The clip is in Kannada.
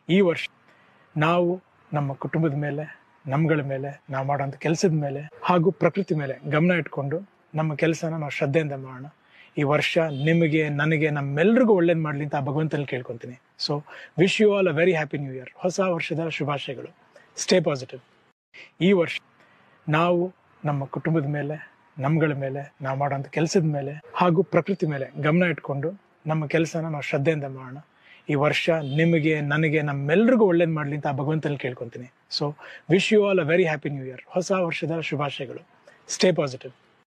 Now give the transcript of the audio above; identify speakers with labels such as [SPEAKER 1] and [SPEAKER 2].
[SPEAKER 1] ಈ ವರ್ಷ ನಾವು ನಮ್ಮ ಕುಟುಂಬದ ಮೇಲೆ ನಮ್ಗಳ ಮೇಲೆ ನಾವು ಮಾಡೋಂಥ ಕೆಲಸದ ಮೇಲೆ ಹಾಗೂ ಪ್ರಕೃತಿ ಮೇಲೆ ಗಮನ ಇಟ್ಕೊಂಡು ನಮ್ಮ ಕೆಲಸನ ನಾವು ಶ್ರದ್ಧೆಯಿಂದ ಮಾಡೋಣ ಈ ವರ್ಷ ನಿಮಗೆ ನನಗೆ ನಮ್ಮೆಲ್ರಿಗೂ ಒಳ್ಳೇದು ಮಾಡಲಿ ಅಂತ ಆ ಭಗವಂತನಲ್ಲಿ ಕೇಳ್ಕೊತೀನಿ so wish you all a very happy new year ಹೊಸ ವರ್ಷದ ಶುಭಾಶಯಗಳು ಸ್ಟೇ ಪಾಸಿಟಿವ್ ಈ ವರ್ಷ ನಾವು ನಮ್ಮ ಕುಟುಂಬದ ಮೇಲೆ ನಮ್ಗಳ ಮೇಲೆ ನಾವು ಮಾಡೋಂಥ ಕೆಲಸದ ಮೇಲೆ ಹಾಗೂ ಪ್ರಕೃತಿ ಮೇಲೆ ಗಮನ ಇಟ್ಕೊಂಡು ನಮ್ಮ ಕೆಲಸನ ನಾವು ಶ್ರದ್ಧೆಯಿಂದ ಮಾಡೋಣ ಈ ವರ್ಷ ನಿಮಗೆ ನನಗೆ ನಮ್ಮೆಲ್ರಿಗೂ ಒಳ್ಳೇದು ಮಾಡಲಿ ಅಂತ ಆ ಭಗವಂತನಲ್ಲಿ ಕೇಳ್ಕೊತೀನಿ so wish you all a very happy new year ಹೊಸ ವರ್ಷದ ಶುಭಾಶಯಗಳು ಸ್ಟೇ ಪಾಸಿಟಿವ್